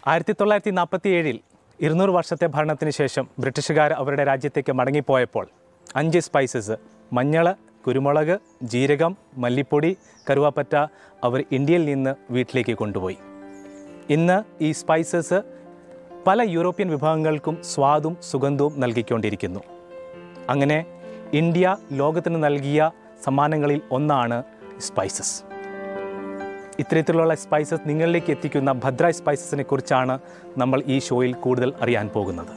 ആയിരത്തി തൊള്ളായിരത്തി നാൽപ്പത്തി ഏഴിൽ ഇരുന്നൂറ് വർഷത്തെ ഭരണത്തിന് ശേഷം ബ്രിട്ടീഷുകാർ അവരുടെ രാജ്യത്തേക്ക് മടങ്ങിപ്പോയപ്പോൾ അഞ്ച് സ്പൈസസ് മഞ്ഞൾ കുരുമുളക് ജീരകം മല്ലിപ്പൊടി കറുവാപ്പറ്റ അവർ ഇന്ത്യയിൽ നിന്ന് വീട്ടിലേക്ക് കൊണ്ടുപോയി ഇന്ന് ഈ സ്പൈസസ് പല യൂറോപ്യൻ വിഭവങ്ങൾക്കും സ്വാദും സുഗന്ധവും നൽകിക്കൊണ്ടിരിക്കുന്നു അങ്ങനെ ഇന്ത്യ ലോകത്തിന് നൽകിയ സമ്മാനങ്ങളിൽ ഒന്നാണ് സ്പൈസസ് ഇത്തരത്തിലുള്ള സ്പൈസസ് നിങ്ങളിലേക്ക് എത്തിക്കുന്ന ഭദ്ര സ്പൈസസിനെ കുറിച്ചാണ് നമ്മൾ ഈ ഷോയിൽ കൂടുതൽ അറിയാൻ പോകുന്നത്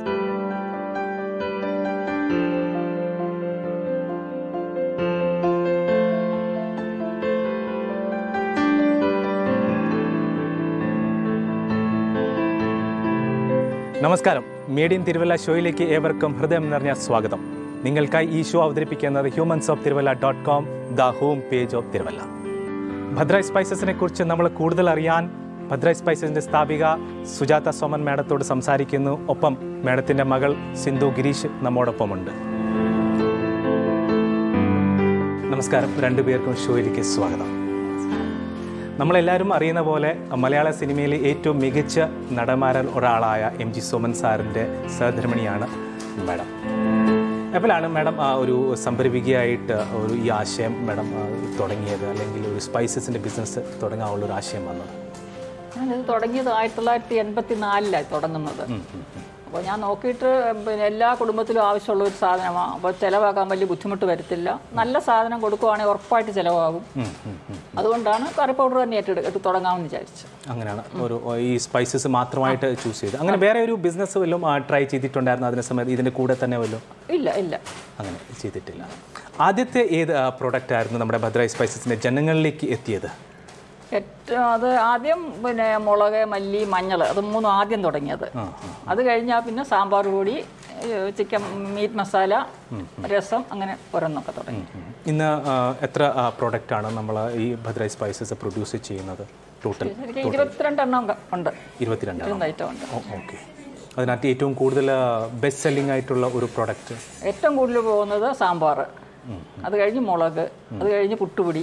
നമസ്കാരം മീഡിയം തിരുവല്ല ഷോയിലേക്ക് ഏവർക്കും ഹൃദയം നിറഞ്ഞ സ്വാഗതം നിങ്ങൾക്കായി ഈ ഷോ അവതരിപ്പിക്കുന്നത് humans of Thiruvalla dot com the home page of Thiruvalla Bhadra സ്പൈസസിനെ കുറിച്ച് നമ്മൾ കൂടുതൽ അറിയാൻ ഭദ്ര സ്പൈസസിന്റെ സ്ഥാപിക സുജാത സോമൻ മാഡത്തോട് സംസാരിക്കുന്നു ഒപ്പം മാഡത്തിന്റെ മകൾ സിന്ധു ഗിരീഷ് നമ്മോടൊപ്പമുണ്ട് നമസ്കാരം രണ്ടുപേർക്കും ഷോയിലേക്ക് സ്വാഗതം നമ്മളെല്ലാവരും അറിയുന്ന പോലെ മലയാള സിനിമയിലെ ഏറ്റവും മികച്ച നടന്മാരിൽ ഒരാളായ എം ജി സോമൻ സാറിൻ്റെ സഹധർമ്മിണിയാണ് മാഡം എപ്പോഴാണ് മാഡം ആ ഒരു സംരംഭികയായിട്ട് ഒരു ഈ ആശയം മാഡം ആ, തുടങ്ങിയത് അല്ലെങ്കിൽ ഒരു സ്പൈസസിൻ്റെ ബിസിനസ് തുടങ്ങാനുള്ള ഒരു ആശയം വന്നത് ഞാനിത് തുടങ്ങിയത് ആയിരത്തി തൊള്ളായിരത്തി എൺപത്തി നാലിലാണ് തുടങ്ങുന്നത് അപ്പോൾ ഞാൻ നോക്കിയിട്ട് പിന്നെ എല്ലാ കുടുംബത്തിലും ആവശ്യമുള്ള ഒരു സാധനമാണ് അപ്പോൾ ചിലവാക്കാൻ വലിയ ബുദ്ധിമുട്ട് വരത്തില്ല നല്ല സാധനം കൊടുക്കുവാണെങ്കിൽ ഉറപ്പായിട്ട് ചിലവാകും അതുകൊണ്ടാണ് കറി പൗഡർ തന്നെ ഏറ്റെടുത്ത് തുടങ്ങാമെന്ന് വിചാരിച്ചു അങ്ങനെയാണ് ഒരു ഈ സ്പൈസസ് മാത്രമായിട്ട് ചൂസ് ചെയ്ത് അങ്ങനെ വേറെ ഒരു ബിസിനസ് വല്ലതും ട്രൈ ചെയ്തിട്ടുണ്ടായിരുന്നു അതിന് സമയത്ത് ഇതിൻ്റെ കൂടെ തന്നെ വല്ലതും ഇല്ല ഇല്ല അങ്ങനെ ചെയ്തിട്ടില്ല ആദ്യത്തെ ഏത് പ്രൊഡക്റ്റ് ആയിരുന്നു നമ്മുടെ ഭദ്ര സ്പൈസസിൻ്റെ ജനങ്ങളിലേക്ക് എത്തിയത് ഏറ്റവും അത് ആദ്യം പിന്നെ മുളക് മല്ലി മഞ്ഞൾ അത് മൂന്നും ആദ്യം തുടങ്ങിയത് അത് കഴിഞ്ഞാൽ പിന്നെ സാമ്പാർ പൊടി ചിക്കൻ മീറ്റ് മസാല രസം അങ്ങനെ ഓരോന്നൊക്കെ തുടങ്ങി ഇന്ന് ആ, എത്ര പ്രോഡക്റ്റാണ് നമ്മൾ ഈ ഭദ്ര സ്പൈസസ് പ്രൊഡ്യൂസ് ചെയ്യുന്നത് ടോട്ടൽ ശരിക്കും ഇരുപത്തിരണ്ടെണ്ണം ക- ഉണ്ട് ഇരുപത്തിരണ്ടാണ് ഇരുപത് ഐറ്റം ഉണ്ട് ഓക്കെ അതിനകത്ത് ഏറ്റവും കൂടുതൽ ബെസ്റ്റ് സെല്ലിംഗ് ആയിട്ടുള്ള ഒരു പ്രോഡക്റ്റ് ഏറ്റവും കൂടുതൽ പോകുന്നത് സാമ്പാർ അത് കഴിഞ്ഞ് മുളക് അത് കഴിഞ്ഞ് പുട്ടുപൊടി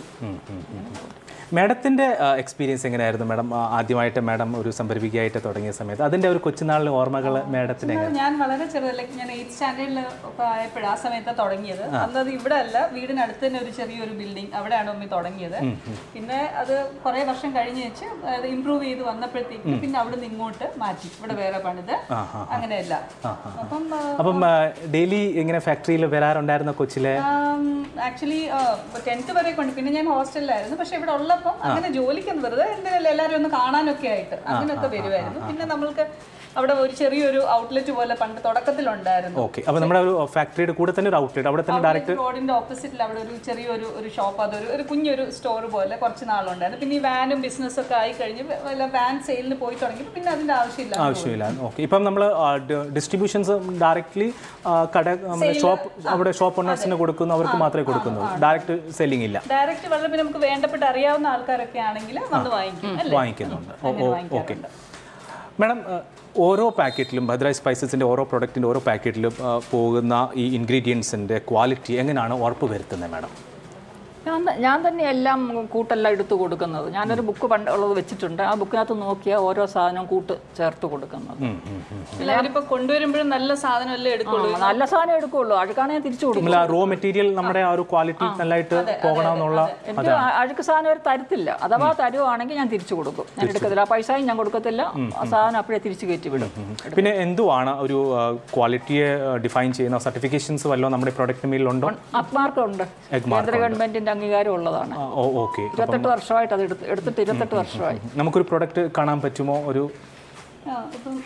മാഡത്തിൻ്റെ എക്സ്പീരിയൻസ് എങ്ങനെയായിരുന്നു മാഡം ആ, ആദ്യമായിട്ട് മാഡം ഒരു സംരംഭികയായിട്ട് തുടങ്ങിയ സമയത്ത് അതിൻ്റെ ഒരു കൊച്ചുനാളിലെ ഓർമ്മകൾ മാഡത്തിന് എങ്ങനെ ഞാൻ വളരെ ചെറുതല്ലെങ്കിൽ ഞാൻ എയ്ത്ത് സ്റ്റാൻഡേർഡിൽ ആയപ്പോഴാണ് ആ സമയത്ത് തുടങ്ങിയത് അന്ന് അത് ഇവിടെ അല്ല വീടിനടുത്ത് തന്നെ ഒരു ചെറിയൊരു ബിൽഡിംഗ് അവിടെയാണ് മമ്മി തുടങ്ങിയത് പിന്നെ അത് കുറെ വർഷം കഴിഞ്ഞ് വെച്ച് അത് ഇമ്പ്രൂവ് ചെയ്ത് വന്നപ്പോഴത്തേക്ക് പിന്നെ അവിടെ നിന്ന് ഇങ്ങോട്ട് മാറ്റി ഇവിടെ വേറെ പണിത് അങ്ങനെയല്ല അപ്പം അപ്പം ഡെയിലി ഇങ്ങനെ ഫാക്ടറിയിൽ വരാറുണ്ടായിരുന്ന കൊച്ചിലെ ആക്ച്വലി ടെൻത്ത് വരെ കൊണ്ട് പിന്നെ ഞാൻ ഹോസ്റ്റലിലായിരുന്നു പക്ഷെ ഇവിടെ ഉള്ളപ്പം അങ്ങനെ ജോലിക്കൊന്നും വെറുതെ എന്തെങ്കിലും എല്ലാവരും ഒന്ന് കാണാനൊക്കെ ആയിട്ട് അങ്ങനെയൊക്കെ വരുമായിരുന്നു പിന്നെ നമ്മൾക്ക് അവിടെ ഒരു ചെറിയൊരു ഔട്ട്ലെറ്റ് പോലെ പണ്ട് തുടക്കത്തിലുണ്ടായിരുന്നു ഓക്കെ അപ്പോൾ നമ്മുടെ ഒരു ഫാക്ടറിയുടെ കൂടെ തന്നെ ഒരു ഔട്ട്ലെറ്റ് അവിടെ തന്നെ ഡയറക്റ്റ് റോഡിന്റെ ഓപ്പോസിറ്റിൽ അവിടെ ഒരു ചെറിയൊരു ഒരു ഷോപ്പ് അതൊരു ഒരു കുഞ്ഞൊരു സ്റ്റോർ പോലെ കുറച്ച് നാളുണ്ടായിരുന്നു പിന്നെ ഈ വാനും ബിസിനസ് ഒക്കെ ആയി കഴിഞ്ഞ് വല്ല വാൻ സെയിലിന് പോയി തുടങ്ങി പിന്നെ അതിന്റെ ആവശ്യമില്ല ആവശ്യമില്ല ഓക്കെ ഇപ്പം നമ്മൾ ഡിസ്ട്രിബ്യൂഷൻസ് ഡയറക്റ്റ്ലി കട നമ്മുടെ ഷോപ്പ് അവിടെ ഷോപ്പ് ഓണേഴ്സിന് കൊടുക്കുന്നു അവർക്ക് മാത്രമേ കൊടുക്കുന്നുള്ളൂ ഡയറക്റ്റ് സെല്ലിംഗ് ഇല്ല ഡയറക്റ്റ് വളരെ പിന്നെ നമുക്ക് വേണ്ടപ്പെട്ട അറിയാവുന്ന ആൾക്കാരൊക്കെ ആണെങ്കിൽ വന്ന് വാങ്ങിക്കും അല്ലേ വാങ്ങിക്കുന്നുണ്ട് ഓക്കെ മാഡം ഓരോ പാക്കറ്റിലും ഭദ്ര സ്പൈസസിൻ്റെ ഓരോ പ്രൊഡക്റ്റിൻ്റെ ഓരോ പാക്കറ്റിലും ആ, പോകുന്ന ഈ ഇൻഗ്രീഡിയൻസിൻ്റെ ക്വാളിറ്റി എങ്ങനെയാണ് ഉറപ്പ് വരുത്തുന്നത് മാഡം ഞാൻ ത- ഞാൻ തന്നെ എല്ലാം കൂട്ടെല്ലാം എടുത്തു കൊടുക്കുന്നത് ഞാനൊരു ബുക്ക് പണ്ട് ഉള്ളത് വെച്ചിട്ടുണ്ട് ആ ബുക്കിനകത്ത് നോക്കിയാൽ ഓരോ സാധനവും കൂട്ട് ചേർത്ത് കൊടുക്കുന്നത് എല്ലാവരും ഇപ്പൊ കൊണ്ടുവരുമ്പോഴും നല്ല സാധനമല്ലേ എടുക്കുള്ളൂ ആ, നല്ല സാധനം എടുക്കുള്ളൂ അഴുക്കാണ് ഞാൻ തിരിച്ചു കൊടുക്കും നമ്മൾ ആ റോ മെറ്റീരിയൽ നമ്മുടെ ആ ഒരു ക്വാളിറ്റി നല്ലതായിട്ട് പോകണമെന്നുള്ള എനിക്ക് അ- അഴുക്ക് സാധനം അവർ തരത്തില്ല അഥവാ തരുവാണെങ്കിൽ ഞാൻ തിരിച്ചു കൊടുക്കും ഞാൻ എടുക്കത്തില്ല ആ പൈസയും ഞാൻ കൊടുക്കത്തില്ല ആ സാധനം അപ്പോഴേ തിരിച്ചു കയറ്റി വിടും പിന്നെ എന്തുവാണ് ഒരു ക്വാളിറ്റിയെ ഡിഫൈൻ ചെയ്യുന്ന സർട്ടിഫിക്കേഷൻസ് വല്ലതും നമ്മുടെ പ്രൊഡക്റ്റ് മേലുണ്ടോ അക്മാർക്ക് ഉണ്ട് കേന്ദ്ര ഗവൺമെന്റിന്റെ അംഗീകാരം ഉള്ളതാണ് ഓക്കെ ഇരുപത്തെട്ട് വർഷമായിട്ട് അത് എടുത്ത് എടുത്തിട്ട് ഇരുപത്തെട്ട് വർഷമായി നമുക്കൊരു പ്രൊഡക്റ്റ് കാണാൻ പറ്റുമോ ഒരു ആ, ഇപ്പം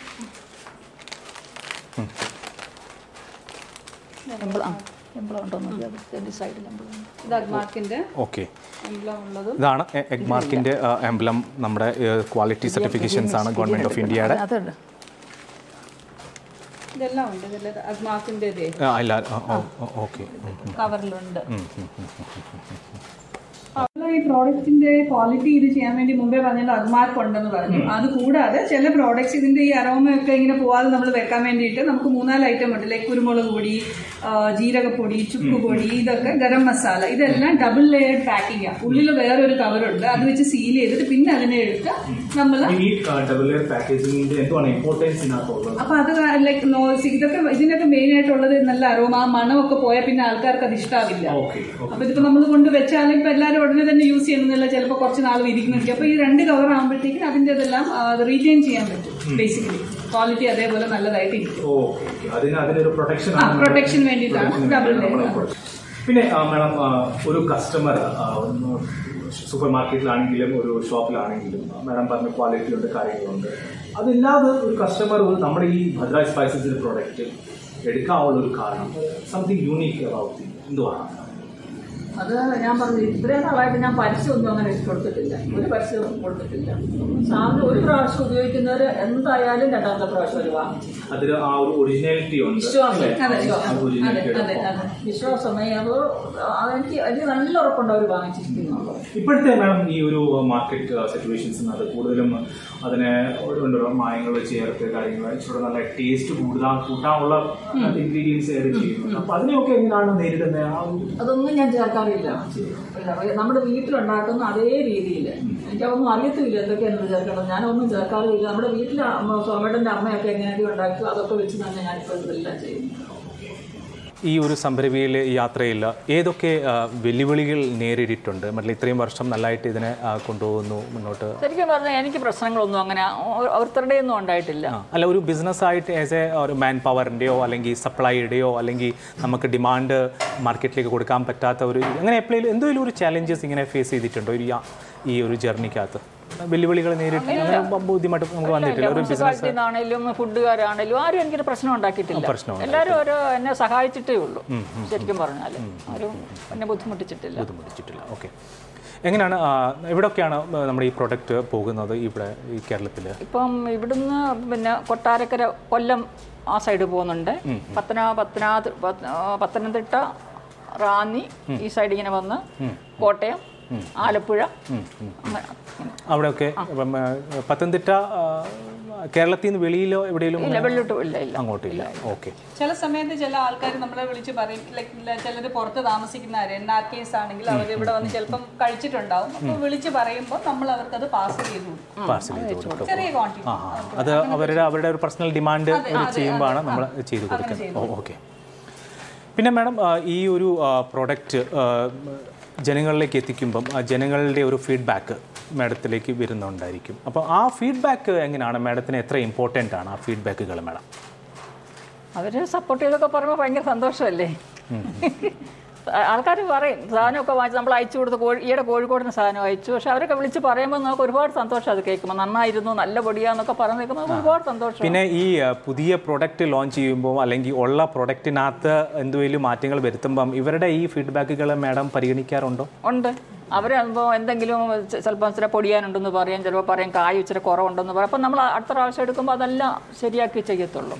എംബ്ലം ആ എംബ്ലം ഉണ്ടോ നോക്കി അത് രണ്ട് സൈഡിൽ എംബ്ലം ഉണ്ട്. ഇത് അഗ്മാർക്കിന്റെ ഓക്കെ എംബ്ലം ഉള്ളതും ഇതാണ് എഗ് മാർക്കിൻ്റെ എംബ്ലം നമ്മുടെ ക്വാളിറ്റി സർട്ടിഫിക്കേഷൻസ് ആണ് ഗവൺമെൻറ് ഓഫ് ഇന്ത്യയുടെ അതുണ്ട് ഇതെല്ലാം ഉണ്ട് ഇതിൽ അഗ്മാർക്കിന്റെ ഇതേ ആ, ഇല്ല ഓക്കെ കവറിലുണ്ട് അവള് ഈ പ്രോഡക്റ്റിന്റെ ക്വാളിറ്റി ഇത് ചെയ്യാൻ വേണ്ടി മുമ്പേ പറഞ്ഞത് അഗ്മാർക്ക് ഉണ്ടെന്ന് പറഞ്ഞു അത് കൂടാതെ ചില പ്രോഡക്ട്സ് ഇതിന്റെ ഈ അരോമയൊക്കെ ഇങ്ങനെ പോവാതെ നമ്മൾ വെക്കാൻ വേണ്ടിയിട്ട് നമുക്ക് മൂന്നാല് ഐറ്റം ഉണ്ട് ലൈക്ക് കുരുമുളക് പൊടി ആ, ജീരകപ്പൊടി ചുക്കുപൊടി ഇതൊക്കെ ഗരം മസാല ഇതെല്ലാം ഡബിൾ ലെയർഡ് പാക്കിംഗ് ആണ് ഉള്ളിൽ വേറൊരു കവറുണ്ട് അത് വെച്ച് സീൽ ചെയ്തിട്ട് പിന്നെ അതിനെ എടുത്ത് നമ്മൾ ഈ ഡബിൾ ലെയർ പാക്കേജിങ്ങിന്റെ എന്തുവാണ് ഇമ്പോർട്ടൻസ് ഇതിനകത്തുള്ളത് അപ്പൊ അത് ലൈക്ക് ഇതൊക്കെ ഇതിനൊക്കെ മെയിൻ ആയിട്ടുള്ളത് നല്ല അരോമ ആ മണമൊക്കെ പോയാൽ പിന്നെ ആൾക്കാർക്ക് അത് ഇഷ്ടാവില്ല ഓക്കെ അപ്പൊ ഇതിപ്പോ നമ്മൾ കൊണ്ട് വെച്ചാലും ഇപ്പൊ എല്ലാവരും ഉടനെ തന്നെ യൂസ് ചെയ്യുന്നില്ല ചിലപ്പോൾ കുറച്ച് നാൾ ഇരിക്കുന്നുണ്ട് അപ്പൊ ഈ രണ്ട് കവർ ആകുമ്പോഴത്തേക്കും അതിന്റെ ഇതെല്ലാം റീറ്റെയിൻ ചെയ്യാൻ പറ്റും ബേസിക്കലി ക്വാളിറ്റി അതേപോലെ നല്ലതായിട്ട് ഇരിക്കും ഓക്കെ അതിന് അതിനൊരു പ്രൊട്ടക്ഷൻ ആ പ്രൊട്ടക്ഷൻ വേണ്ടിയിട്ടാണ് ഡബിൾ പിന്നെ മാഡം ഒരു കസ്റ്റമർ സൂപ്പർ മാർക്കറ്റിലാണെങ്കിലും ഒരു ഷോപ്പിലാണെങ്കിലും മാഡം പറഞ്ഞ ക്വാളിറ്റി ഉണ്ട് കാര്യങ്ങളുണ്ട് അതില്ലാതെ ഒരു കസ്റ്റമർ ഒരു നമ്മുടെ ഈ ഭദ്ര സ്പൈസസ് പ്രോഡക്റ്റ് എടുക്കാനുള്ള ഒരു കാരണം സംതിങ് യൂണീക്ക് അബൌട്ട് എന്തുവാണ് അത് ഞാൻ പറഞ്ഞു ഇത്രയും നാളായിട്ട് ഞാൻ പരസ്യമൊന്നും അങ്ങനെ കൊടുത്തിട്ടില്ല ഒരു പരസ്യവും കൊടുത്തിട്ടില്ല സാധനം ഒരു പ്രാവശ്യം ഉപയോഗിക്കുന്നവർ എന്തായാലും രണ്ടാമത്തെ പ്രാവശ്യം ഒരു വാങ്ങിച്ചു അതിൽ ആ ഒരു ഒറിജിനാലിറ്റി ഉണ്ട് വിശ്വാസം അതെ ആ അതെ originality അതെ ഉണ്ട്. അതെ വിശ്വാസമായി അത് അതെനിക്ക് എനിക്ക് നല്ല ഉറപ്പുണ്ട് അവർ വാങ്ങിച്ചിരിക്കുന്നുള്ളൂ ഇപ്പോഴത്തെ മാഡം ഈ ഒരു മാർക്കറ്റ് സിറ്റുവേഷൻസ് അത് കൂടുതലും അതിനെ ഓരോ മായങ്ങൾ ചേർത്ത് കാര്യങ്ങൾ ഇച്ചിരി നല്ല ടേസ്റ്റ് കൂടുതൽ കൂട്ടാനുള്ള ഇൻഗ്രീഡിയൻസ് ഏറെ ചെയ്യുന്നു അപ്പൊ അതിനെയൊക്കെ എങ്ങനെയാണ് നേരിടുന്നത് ആ ഒരു അതൊന്നും ഞാൻ ചേർക്കാറില്ല ഇല്ല, നമ്മുടെ വീട്ടിലുണ്ടാക്കുന്ന അതേ രീതിയിൽ എനിക്കതൊന്നും അറിയത്തില്ല എന്തൊക്കെയാണ് ചേർക്കേണ്ടത് ഞാനൊന്നും ചേർക്കാറില്ല നമ്മുടെ വീട്ടിൽ സോമേട്ടൻ്റെ അമ്മയൊക്കെ എങ്ങനെയൊക്കെ ഉണ്ടാക്കി അതൊക്കെ വെച്ച് തന്നെ ഞാനിപ്പോൾ ഇതെല്ലാം ചെയ്യുന്നു ഈ ഒരു സംരംഭയിൽ യാത്രയിൽ ഏതൊക്കെ ആ, വെല്ലുവിളികൾ നേരിട്ടിട്ടുണ്ട് മറ്റേ ഇത്രയും വർഷം നല്ലതായിട്ട് ഇതിനെ ആ, കൊണ്ടുപോകുന്നു മുന്നോട്ട് ശരിക്കും പറഞ്ഞാൽ എനിക്ക് പ്രശ്നങ്ങളൊന്നും അങ്ങനെ ഓരോരുത്തരുടെ ഒന്നും ഉണ്ടായിട്ടില്ല ആ, അല്ല ഒരു ബിസിനസ് ആയിട്ട് ആസ് എ ഒരു മാൻ പവറിൻ്റെയോ അല്ലെങ്കിൽ സപ്ലൈയുടെയോ അല്ലെങ്കിൽ നമുക്ക് ഡിമാൻഡ് മാർക്കറ്റിലേക്ക് കൊടുക്കാൻ പറ്റാത്ത ഒരു അങ്ങനെ എപ്പോഴും എന്തെങ്കിലും ഒരു ചാലഞ്ചസ് ഇങ്ങനെ ഫേസ് ചെയ്തിട്ടുണ്ടോ ഒരു യാ- ഈ ഒരു ജേർണിക്കകത്ത് വെല്ലുവിളികൾ നേരിട്ട് അങ്ങനെ ബുദ്ധിമുട്ട് നമുക്ക് വന്നിട്ടില്ല ഒരു ബിസിനസ് മുനിസിപ്പാലിറ്റിന്നാണേലും ഫുഡുകാരാണേലും ആരും എനിക്കൊരു പ്രശ്നം ഉണ്ടാക്കിയിട്ടില്ല പ്രശ്നം എല്ലാവരും ഓരോ എന്നെ സഹായിച്ചിട്ടേ ഉള്ളൂ ശരിക്കും പറഞ്ഞാൽ ആരും എന്നെ ബുദ്ധിമുട്ടിച്ചിട്ടില്ല ബുദ്ധിമുട്ടിച്ചിട്ടില്ല ഓക്കെ എങ്ങനെയാണ് ആ, എവിടെയൊക്കെയാണ് നമ്മുടെ ഈ പ്രൊഡക്റ്റ് പോകുന്നത് ഇവിടെ ഈ കേരളത്തിൽ ഇപ്പം ഇവിടുന്ന് പിന്നെ കൊട്ടാരക്കര കൊല്ലം ആ സൈഡ് പോകുന്നുണ്ട് പത്തന പത്തനാ പത്തനംതിട്ട റാന്നി ഈ സൈഡ് ഇങ്ങനെ വന്ന് കോട്ടയം ആലപ്പുഴ അങ്ങനെ അവിടെയൊക്കെ ഇപ്പം, ആ, പത്തനംതിട്ട ആ, കേരളത്തിൽ നിന്ന് വെളിയിലോ എവിടെയെങ്കിലും ഇല്ല വെള്ളോട്ട് ഇല്ല ഇല്ല അങ്ങോട്ടില്ല ഓക്കെ ചില സമയത്ത് ചില ആൾക്കാർ നമ്മളെ വിളിച്ച് പറയും ലൈക്ക് ചിലർ പുറത്ത് താമസിക്കുന്നവർ എൻ ആർ കേസ് ആണെങ്കിൽ അവർ ഇവിടെ വന്ന് ചിലപ്പം കഴിച്ചിട്ടുണ്ടാവും അപ്പോൾ വിളിച്ച് പറയുമ്പോൾ നമ്മൾ അവർക്ക് അത് പാസ് ചെയ്ത് കൊടുക്കും പാർസൽ ചെയ്ത് കൊടുക്കും ചെറിയ ക്വാണ്ടിറ്റി ആ ആ. അത് അവരുടെ അവരുടെ ഒരു പേഴ്സണൽ ഡിമാൻഡ് ചെയ്യുമ്പോഴാണ് നമ്മൾ ചെയ്തു കൊടുക്കുന്നത് ഓ ഓക്കെ പിന്നെ മാഡം ആ, ഈ ഒരു പ്രോഡക്റ്റ് ജനങ്ങളിലേക്ക് എത്തിക്കുമ്പം ആ ജനങ്ങളുടെ ഒരു ഫീഡ്ബാക്ക് മാഡത്തിലേക്ക് വരുന്നുണ്ടായിരിക്കും അപ്പോൾ ആ ഫീഡ്ബാക്ക് എങ്ങനെയാണ് മാഡത്തിന് എത്ര ഇമ്പോർട്ടൻ്റ് ആണ് ആ ഫീഡ്ബാക്കുകൾ മാഡം അവർ സപ്പോർട്ട് ചെയ്തൊക്കെ പറയുമ്പോൾ ഭയങ്കര സന്തോഷമല്ലേ ആൾക്കാർ പറയും സാധനമൊക്കെ വാങ്ങിച്ച് നമ്മൾ അയച്ചു കൊടുത്ത് കോഴി ഈയിടെ കോഴിക്കോടിന് സാധനം അയച്ചു പക്ഷെ അവരൊക്കെ വിളിച്ച് പറയുമ്പോൾ നമുക്ക് ഒരുപാട് സന്തോഷം അത് കേൾക്കുമ്പോൾ നന്നായിരുന്നു നല്ല പൊടിയാന്നൊക്കെ പറഞ്ഞ് കേൾക്കുമ്പോൾ നമുക്ക് ഒരുപാട് സന്തോഷം പിന്നെ ഈ ആ, പുതിയ പ്രൊഡക്റ്റ് ലോഞ്ച് ചെയ്യുമ്പോൾ അല്ലെങ്കിൽ ഉള്ള പ്രൊഡക്റ്റിനകത്ത് എന്തെങ്കിലും മാറ്റങ്ങൾ വരുത്തുമ്പം ഇവരുടെ ഈ ഫീഡ്ബാക്കുകൾ മാഡം പരിഗണിക്കാറുണ്ടോ ഉണ്ട് അവർ എന്തെങ്കിലും ചെ- ചിലപ്പോൾ ഇച്ചിരി പൊടിയാനുണ്ടെന്ന് പറയും ചിലപ്പോൾ പറയും കായ് ഇച്ചിരി കുറവുണ്ടെന്ന് പറയും അപ്പം നമ്മൾ അടുത്ത പ്രാവശ്യം എടുക്കുമ്പോൾ അതെല്ലാം ശരിയാക്കി ചെയ്യത്തുള്ളൂ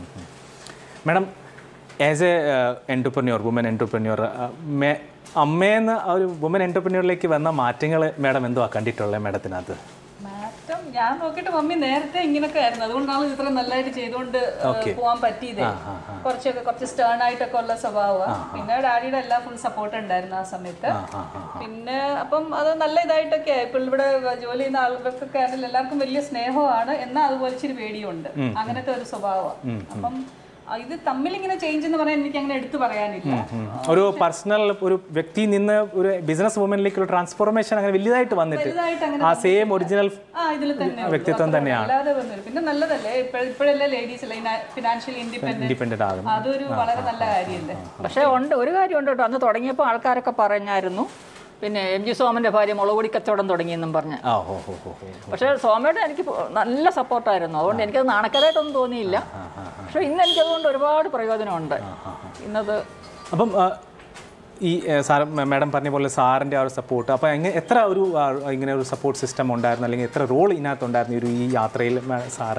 madam as a entrepreneur woman entrepreneur അമ്മയെന്ന് ആ ഒരു വുമൻ എൻ്റർപ്രന്യൂറിലേക്ക് വന്ന മാറ്റങ്ങൾ മാഡം എന്തുവാ കണ്ടിട്ടുള്ളത് മാഡത്തിനകത്ത് മാറ്റം ഞാൻ നോക്കിയിട്ട് മമ്മി നേരത്തെ ഇങ്ങനൊക്കെ ആയിരുന്നു അതുകൊണ്ടാണ് ഇത്ര നല്ലതായിട്ട് ചെയ്തുകൊണ്ട് ഏഹ്, പോവാൻ പറ്റിയത് കുറച്ചൊക്കെ കുറച്ച് സ്റ്റേൺ ആയിട്ടൊക്കെ ഉള്ള സ്വഭാവമാണ് പിന്നെ ഡാഡിയുടെ എല്ലാ ഫുൾ സപ്പോർട്ട് ഉണ്ടായിരുന്നു ആ സമയത്ത് പിന്നെ അപ്പം അത് നല്ല ഇതായിട്ടൊക്കെ ഇപ്പൊ ഇവിടെ ജോലി ചെയ്യുന്ന ആളുകൾക്കൊക്കെ ആണെങ്കിൽ എല്ലാവർക്കും വലിയ സ്നേഹമാണ് എന്നാൽ അതുപോലെ ഇച്ചിരി പേടിയുണ്ട് അങ്ങനത്തെ ഒരു സ്വഭാവമാണ് അപ്പം ആ, ഇത് തമ്മിൽ ഇങ്ങനെ ചേഞ്ച് എന്ന് പറയാൻ എനിക്ക് അങ്ങനെ എടുത്തു പറയാനില്ല ഒരു പേഴ്സണൽ ഒരു വ്യക്തി നിന്ന് ഒരു ബിസിനസ് വുമനിലേക്ക് ഒരു ട്രാൻസ്ഫോർമേഷൻ അങ്ങനെ വലുതായിട്ട് വന്നിട്ട് വലുതായിട്ട് അങ്ങനെ ആ സെയിം ഒറിജിനൽ ആ ഇതിൽ തന്നെ ഉള്ളൂ. വ്യക്തിത്വം അപ്പൊ തന്നെയാണ്. അല്ലാതെ വന്നില്ല പിന്നെ നല്ലതല്ലേ ഇപ്പഴ- ഇപ്പോഴല്ലേ ലേഡീസ് ഫിനാൻഷ്യലി ഇൻഡിപെൻഡന്റ് ഇൻഡിപെൻഡൻ്റ് ആകുന്നു അതൊരു വളരെ നല്ല കാര്യമല്ലേ പക്ഷേ ഉണ്ട് ഒരു കാര്യമുണ്ട് കേട്ടോ അന്ന് തുടങ്ങിയപ്പോൾ ആൾക്കാരൊക്കെ പറഞ്ഞായിരുന്നു പിന്നെ എം ജി സോമൻ്റെ ഭാര്യ മുളകുപൊടി കച്ചവടം തുടങ്ങിയെന്നും പറഞ്ഞ് ആ ഓ ഓ ഓ ഓ പക്ഷേ സോമയുടെ എനിക്ക് നല്ല സപ്പോർട്ടായിരുന്നു അതുകൊണ്ട് എനിക്കത് നാണക്കേടായിട്ടൊന്നും തോന്നിയില്ല പക്ഷേ ഇന്ന് എനിക്കതുകൊണ്ട് ഒരുപാട് പ്രയോജനമുണ്ട് ഇന്നത് അപ്പം ആ, ഈ ഏ, സാർ മാഡം പറഞ്ഞ പോലെ സാറിൻ്റെ ആ ഒരു സപ്പോർട്ട് അപ്പോൾ എങ്ങനെ എത്ര ഒരു ആ, ഇങ്ങനെ ഒരു സപ്പോർട്ട് സിസ്റ്റം ഉണ്ടായിരുന്നു അല്ലെങ്കിൽ എത്ര റോൾ ഇതിനകത്ത് ഉണ്ടായിരുന്നു ഈ ഒരു ഈ യാത്രയിൽ മാ- സാറിന്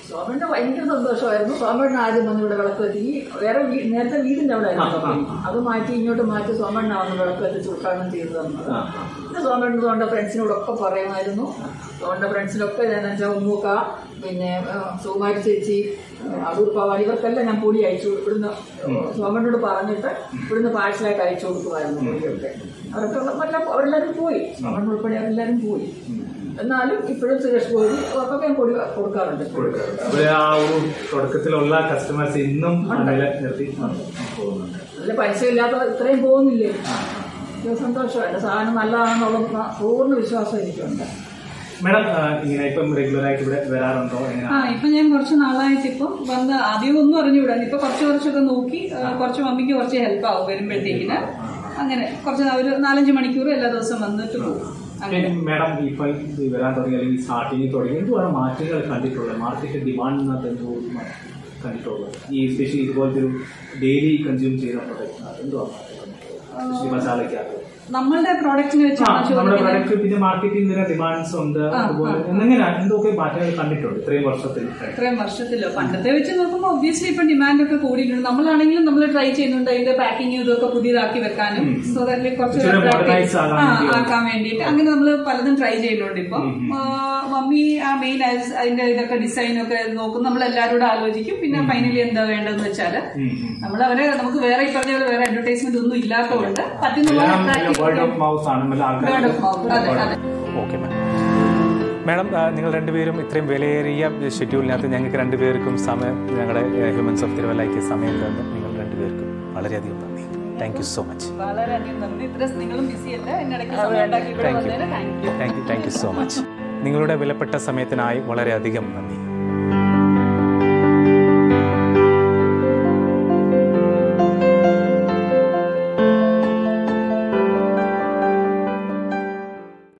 സോമണ്ണ ഭയങ്കര സന്തോഷമായിരുന്നു സോമണ്ണ ആദ്യം വന്ന് ഇവിടെ വിളക്ക് കത്തി ഈ വേറെ വീ- നേരത്തെ വീടിന്റെ അവിടെ ആയിരുന്നു കമ്പനി. അത് മാറ്റി ഇങ്ങോട്ട് മാറ്റി സോമണ്ണ വന്ന് വിളക്ക് കത്തിച്ച് ഉദ്ഘാടനം ചെയ്തു തന്നത് പിന്നെ സോമണ്ണ സോണ്ട ഫ്രണ്ട്സിനോടൊക്കെ പറയുമായിരുന്നു സോണ്ട ഫ്രണ്ട്സിനൊക്കെ ഞാൻ വെച്ചാൽ ഉമ്മൂക്ക പിന്നെ ആ, സുകുമാരി ചേച്ചി അടൂർ പവാടി ഇവർക്കെല്ലാം ഞാൻ പൊടി അയച്ചു ഇവിടുന്ന് സോമണ്ണോട് പറഞ്ഞിട്ട് ഇവിടുന്ന് പാഴ്സലായിട്ട് അയച്ചു കൊടുക്കുമായിരുന്നു പൊടിയൊക്കെ അവരൊക്കെ മറ്റേ അവരെല്ലാവരും പോയി സോമണ്ണ ഉൾപ്പെടെ അവരെല്ലാവരും പോയി എന്നാലും ഇപ്പോഴും സുരേഷ് ഗോപി അവർക്കൊക്കെ ഞാൻ പൊടി കൊടുക്കാറുണ്ട് അവര് ആ ഒരു തുടക്കത്തിലുള്ള കസ്റ്റമേഴ്സ് ഇന്നും നിലനിർത്തി പോകുന്നുണ്ട് നല്ല പൈസ ഇല്ലാത്ത ഇത്രയും പോകുന്നില്ലേ ഇത് സന്തോഷമാണ് സാധനം നല്ലതാണെന്നുള്ള പൂർണ്ണ വിശ്വാസം എനിക്കുണ്ട് മാഡം ആ, ഇങ്ങനെ ഇപ്പം റെഗുലർ ആയിട്ട് ഇവിടെ വരാറുണ്ടോ എങ്ങനെ ആ ഇപ്പൊ ഞാൻ കുറച്ച് നാളായിട്ട് ഇപ്പം വന്ന് ആദ്യം ഒന്നും അറിഞ്ഞുകൂടാ ഇപ്പൊ കുറച്ച് കുറച്ചൊക്കെ നോക്കി ആ, കുറച്ച് മമ്മിക്ക് കുറച്ച് ഹെൽപ്പ് ആവും വരുമ്പോഴത്തേക്കിന് അങ്ങനെ കുറച്ച് ഒരു നാലഞ്ച് മണിക്കൂർ എല്ലാ ദിവസവും വന്നിട്ട് പോകും അങ്ങനെ മാഡം ഇപ്പൊ ഇത് വരാൻ തുടങ്ങി അല്ലെങ്കിൽ സ്റ്റാർട്ടിങ് തുടങ്ങി എന്തുവാണ് മാറ്റങ്ങൾ കണ്ടിട്ടുള്ളത് മാർക്കറ്റ് ഡിമാൻഡിനകത്ത് എന്തോ കണ്ടിട്ടുള്ളത് ഈ സ്പെഷ്യലി ഇതുപോലത്തെ ഒരു ഡെയിലി കൺസ്യൂം ചെയ്യുന്ന പ്രൊഡക്റ്റ് എന്തുവാ സ്പെഷ്യലി മസാലയ്ക്കകത്ത് നമ്മളുടെ പ്രോഡക്റ്റിനെ ആ, വെച്ചാണ് നമ്മുടെ ചോദിക്കുന്നത് പ്രൊഡക്റ്റ് പിന്നെ മാർക്കറ്റിൽ ഇതിന് ഡിമാൻഡ്സ് ഉണ്ട് അതുപോലെ എങ്ങനെയാണ് എന്തൊക്കെ മാറ്റങ്ങൾ കണ്ടിട്ടുണ്ട് ഇത്രയും വർഷത്തിൽ ഇത്രയും വർഷത്തിലോ പണ്ടത്തെ വെച്ച് നോക്കുമ്പോൾ ഒബ്വിയസ്ലി ഇപ്പൊ ഡിമാൻഡ് ഒക്കെ കൂടിയിട്ടുണ്ട് നമ്മളാണെങ്കിലും നമ്മൾ ട്രൈ ചെയ്യുന്നുണ്ട് അതിന്റെ പാക്കിംഗ് ഇതൊക്കെ പുതിയതാക്കി വെക്കാനും സോ ദാറ്റ് കുറച്ച് ഇച്ചിരി modernize ആകാൻ ആ, വേണ്ടി. ആക്കാൻ വേണ്ടിയിട്ട് അങ്ങനെ നമ്മൾ പലതും ട്രൈ ചെയ്യുന്നുണ്ട് ഇപ്പൊ മമ്മി ആ മെയിൻ അതിന്റെ ഇതൊക്കെ ഡിസൈൻ ഒക്കെ നോക്കും നമ്മൾ എല്ലാവരോടും ആലോചിക്കും പിന്നെ ഫൈനലി എന്താ വേണ്ടതെന്ന് വെച്ചാല് നമ്മൾ അവരെ നമുക്ക് വേറെ ഈ പറഞ്ഞ പോലെ വേറെ അഡ്വർടൈസ്മെന്റ് ഒന്നും ഇല്ലാത്തതുകൊണ്ട് പറ്റുന്ന എല്ലാം വേർഡ് ഓഫ് മൗത്ത് ആണ് നല്ല Word of mouth, അതെ, അതെ. ഓക്കെ മാഡം മാഡം ആ, നിങ്ങൾ രണ്ടുപേരും ഇത്രയും വിലയേറിയ ഷെഡ്യൂളിനകത്ത് ഞങ്ങൾക്ക് രണ്ടുപേർക്കും സമയം ഞങ്ങളുടെ ഹ്യൂമൻസ് ഓഫ് തിരുവല്ലയ്ക്ക് സമയം തന്നു നിങ്ങൾ രണ്ടുപേർക്കും വളരെയധികം നന്ദി താങ്ക് യു സോ മച്ച് വളരെയധികം നന്ദി ഇത്ര നിങ്ങളും ബിസി അല്ല എന്നിടയ്ക്ക് സമയം ഉണ്ടാക്കി ഇവിടെ താങ്ക് യു വന്നതിന് thank you thank you thank you so much നിങ്ങളുടെ വിലപ്പെട്ട സമയത്തിനായി വളരെയധികം നന്ദി